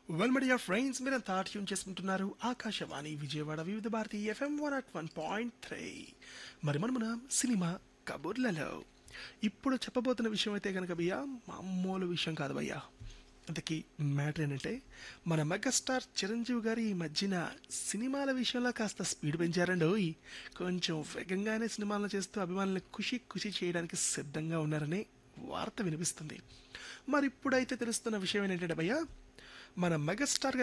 well media friends మీరంతా tune చేసుకుంటున్నారు Akashvani Vijayawada Vividh Bharati FM one at one point three మరి మనమున సినిమా కబుర్లలో ఇప్పుడు చెప్పబోతున్న విషయం అయితే కనుక భయ్యా మామూలు విషయం కాదు భయ్యా అంతకీ మ్యాటర్ ఏంటంటే మన మెగాస్టార్ చిరంజీవి గారు ఈ మధ్యన సినిమాల విషయంలో కాస్త స్పీడ్ పెంచారండి ఓయ్ కొంచెం వేగంగానే సినిమాలను చేస్తూ అభిమానులను ఖుషి ఖుషి చేయడానికి సిద్ధంగా ఉన్నారని వార్త వినిపిస్తుంది మరి ఇప్పుడైతే తెలుస్తున్న విషయం ఏంటంటే భయ్యా మన మెగాస్టార్